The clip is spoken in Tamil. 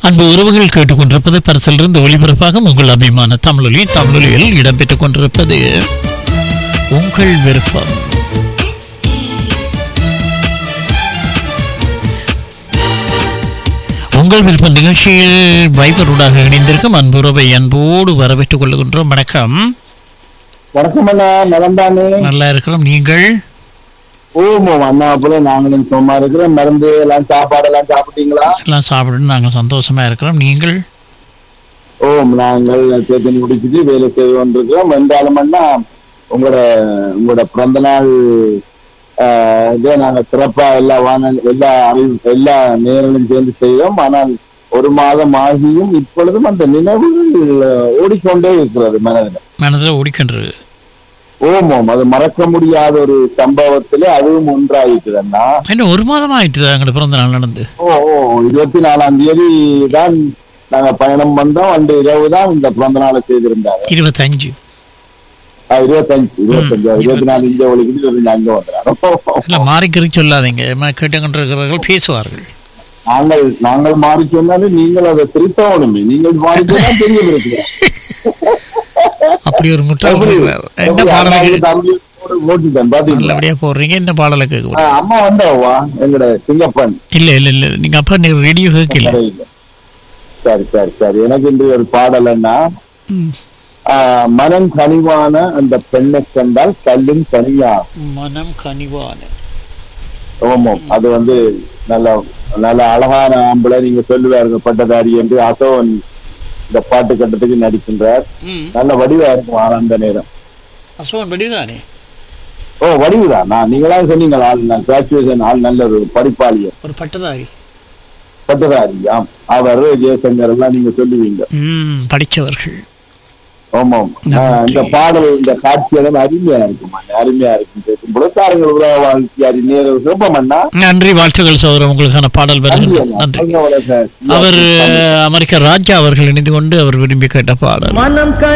அன்பு உறவுகள் கேட்டுக்கொண்டிருப்பது பரிசிலிருந்து ஒளிபரப்பாக உங்கள் அபிமான தமிழொலி தமிழொலியில் இடம்பெற்றுக் கொண்டிருப்பது உங்கள் விருப்பம் உங்கள் விருப்பம் நிகழ்ச்சியில் வைபருடாக இணைந்திருக்கும் அன்பு உறவை அன்போடு வரவேற்றுக் கொள்கின்றோம் வணக்கம் வணக்கம் அண்ணா நலம்தானே நல்லா இருக்கிறோம் நீங்கள் ஓமோ அண்ணா போல நாங்களும் சும்மா இருக்கிறோம் மருந்து எல்லாம் சாப்பாடு எல்லாம் சாப்பிட்டீங்களா எல்லாம் சாப்பிட்டு நாங்கள் சந்தோஷமா இருக்கிறோம் நீங்கள் ஓம் நாங்கள் தேத்தனி குடிச்சிட்டு வேலை செய்து கொண்டிருக்கிறோம் என்றாலும் அண்ணா உங்களோட உங்களோட பிறந்த நாள் ஆஹ், இதே நாங்க சிறப்பா எல்லா வானல் எல்லா அறிவு எல்லா நேரங்களும் சேர்ந்து செய்தோம் ஆனால் ஒரு மாதம் ஆகியும் இப்பொழுதும் அந்த நினைவுகள் ஓடிக்கொண்டே இருக்கிறது மனதில் மனதில் ஓடிக்கின்றது ஓமோம் அது மறக்க முடியாத ஒரு சம்பவத்திலே அதுவும் ஒன்றாயிக்குது அண்ணா இன்னும் ஒரு மாதம் ஆயிட்டுது எங்களோட பிறந்த நாள் நடந்து ஓ ஓ இருபத்தி நாலாம் தேதி தான் நாங்க பயணம் வந்தோம் அன்று இரவு தான் இந்த பிறந்த நாளை செய்திருந்தாங்க இருபத்தஞ்சு ஆ, இருபத்தஞ்சு இருபத்தஞ்சு இருபத்தி நாலு இங்க ஒழிக்குது இருபத்தி அங்க வந்துறாங்க இல்லை மாறிக்கிறி சொல்லாதீங்க ம- கேட்டுக்கொண்டிருக்கிறவர்கள் பேசுவார்கள் நாங்கள் நாங்கள் மாறி சொன்னாலும் நீங்கள் அதை திருத்தவணுமே நீங்கள் மாறி சொன்னா தெரிய இருக்கு அப்படி ஒரு முட்டாள் என்ன பாடலுக்கு ஓட்டிட்டேன் பாத்தீங்களா நல்லபடியா போடுறீங்க என்ன பாடலை கேட்க ஆ, அம்மா வந்தவா எங்கட சிங்கப்பன் இல்ல இல்ல இல்ல நீங்க அப்பா நீங்க ரேடியோ கேட்கல கரையில. சரி சரி சரி எனக்கு இன்று ஒரு பாடல்னா ம். மனம் கனிவான அந்த பெண்ணை கண்டால் கல்லும் கனியா மனம் கனிவான ஓமம் அது வந்து நல்ல நல்ல அழகான ஆம்பளை நீங்க சொல்லுவாருங்க பட்டதாரி என்று அசோகன் இந்த பாட்டு கட்டத்துக்கு நடிக்கின்றார் நல்ல வடிவா இருக்கும் ஆள் அந்த நேரம் அசோகன் படிதானே ஓ வடிவுதான் நான் நீங்களா சொன்னீங்களா ஆள் நான் கிராஜுவேஷன் ஆள் நல்ல ஒரு படிப்பாளியர் ஒரு பட்டதாரி பட்டதாரி ஆம் அவர் ஜெயசங்கர் எல்லாம் நீங்க சொல்லுவீங்க ம் படிச்சவர்கள் ஆமாம் நன்றி. ஆஹ் இந்த பாடல் இந்த காட்சியெல்லாம் அருமையா இருக்குமா அருமையா இருக்கும் கேட்கும் புலத்தாரங்கள் உலக வாழ்க்கையாரி நேர சிறப்பமண்ணா நன்றி வாழ்த்துக்கள் சோதரம் உங்களுக்கான பாடல் நன்றி வருகிறது அண்ணா. நன்றி அவங்க உலக- அவர் அமெரிக்க ராஜா அவர்கள் இணைந்து கொண்டு அவர் விரும்பி கேட்ட பாடல் மனம்